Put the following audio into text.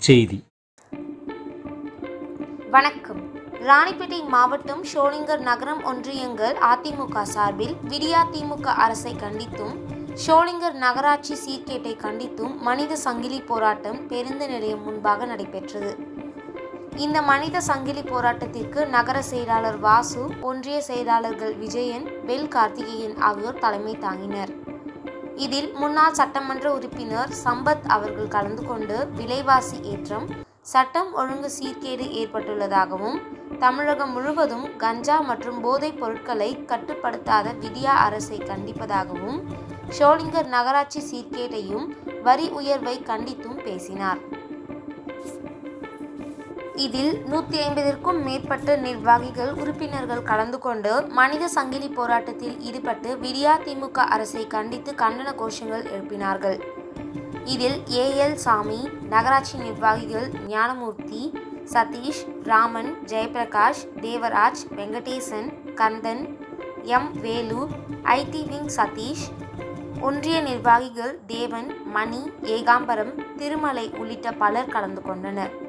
செய்தி வணக்கம் ராணிப்பேட்டை மாவட்டம் ஷோலிங்கர் நகரம் ஒன்றியங்கள் அதிமுக சார்பில் விடியா திமுக அரசை கண்டித்தும் ஷோலிங்கர் நகராட்சி சீர்கேட்டை கண்டித்தும் மனித சங்கிலி போராட்டம் பேருந்து நிலையம் முன்பாக நடைபெற்றது இந்த மனித சங்கிலி போராட்டத்திற்கு நகர செயலாளர் வாசு ஒன்றிய செயலாளர்கள் விஜயன் வெல் கார்த்திகேயன் ஆகியோர் தலைமை தாங்கினர் இதில் முன்னாள் சட்டமன்ற உறுப்பினர் சம்பத் அவர்கள் கலந்து கொண்டு விலைவாசி ஏற்றம் சட்டம் ஒழுங்கு சீர்கேடு ஏற்பட்டுள்ளதாகவும் தமிழகம் முழுவதும் கஞ்சா மற்றும் போதைப் பொருட்களை கட்டுப்படுத்தாத விடியா அரசை கண்டிப்பதாகவும் ஷோலிங்கர் நகராட்சி சீர்கேட்டையும் வரி உயர்வை கண்டித்தும் பேசினார் இதில் நூற்றி ஐம்பதிற்கும் மேற்பட்ட நிர்வாகிகள் உறுப்பினர்கள் கலந்து கொண்டு மனித சங்கிலி போராட்டத்தில் ஈடுபட்டு விடியா திமுக அரசை கண்டித்து கண்டன கோஷங்கள் எழுப்பினார்கள் இதில் ஏஎல் சாமி நகராட்சி நிர்வாகிகள் Gnanamoorthy Sathish Raman Jayaprakash Devaraj Venkatesan Kandhan M Velu IT wing Sathish ஒன்றிய நிர்வாகிகள் தேவன் மணி ஏகாம்பரம் திருமலை உள்ளிட்ட பலர் கலந்து கொண்டனர்